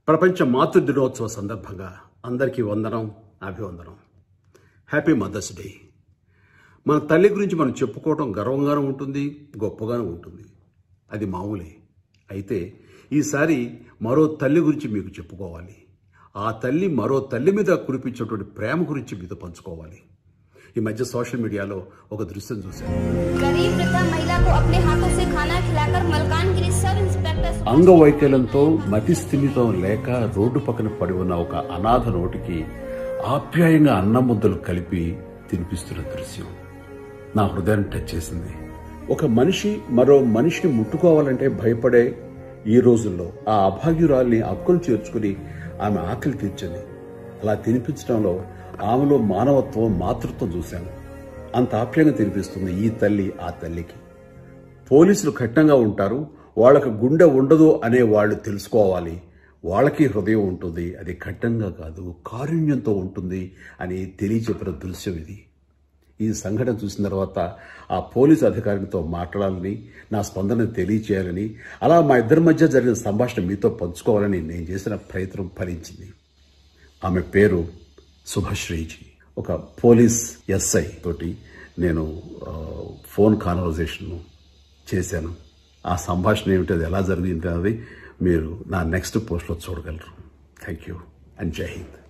ప్రపంచ మాతృ దినోత్సవ సందర్భంగా అందరికీ వందనం అభివందనం హ్యాపీ మదర్స్ డే మన తల్లి గురించి మనం చెప్పుకోవడం గర్వంగానూ ఉంటుంది గొప్పగానూ ఉంటుంది అది మామూలే అయితే ఈసారి మరో తల్లి గురించి మీకు చెప్పుకోవాలి ఆ తల్లి మరో తల్లి మీద కురిపించేటువంటి ప్రేమ గురించి మీతో పంచుకోవాలి ఈ మధ్య సోషల్ మీడియాలో ఒక దృశ్యం చూశాను गरीब वृद्धा महिला को अपने हाथों से खाना खिलाकर मलकानगिरी सब इंस्पेक्टर అంగవైకల్యంతో మతి స్థిమితం లేక రోడ్డు పక్కన పడి ఉన్న ఒక అనాథ నోటికి ఆప్యాయంగా అన్నం ముద్దలు కలిపి తినిపిస్తున్న దృశ్యం నా హృదయాన్ని టచ్ చేసింది ఒక మనిషి మరో మనిషిని ముట్టుకోవాలంటే భయపడే ఈ రోజుల్లో ఆ అభాగ్యురాల్ని అక్కులు చేర్చుకుని ఆమె ఆకలి తీర్చింది అలా తినిపించడంలో ఆమెలో మానవత్వం మాతృత్వం చూశాను అంత ఆప్యాయంగా తినిపిస్తుంది ఈ తల్లి ఆ తల్లికి పోలీసులు కఠినంగా ఉంటారు వాళ్ళకు గుండె ఉండదు అనే వాళ్ళు తెలుసుకోవాలి వాళ్ళకి హృదయం ఉంటుంది అది కఠినంగా కాదు కారుణ్యంతో ఉంటుంది అని తెలియచెప్పిన దృశ్యం ఇది ఈ సంఘటన చూసిన తర్వాత ఆ పోలీసు అధికారితో మాట్లాడాలని నా స్పందన తెలియచేయాలని అలా మా ఇద్దరి మధ్య జరిగిన సంభాషణ మీతో పంచుకోవాలని నేను చేసిన ప్రయత్నం ఫలించింది ఆమె పేరు శుభశ్రీజీ ఒక పోలీస్ ఎస్ఐ తోటి నేను ఆ, ఫోన్ కాన్వర్జేషన్ చేశాను ఆ సంభాషణ ఏమిటి అది ఎలా జరిగింది అనేది మీరు నా నెక్స్ట్ పోస్ట్లో చూడగలరు థ్యాంక్ యూ అండ్ జై హింద్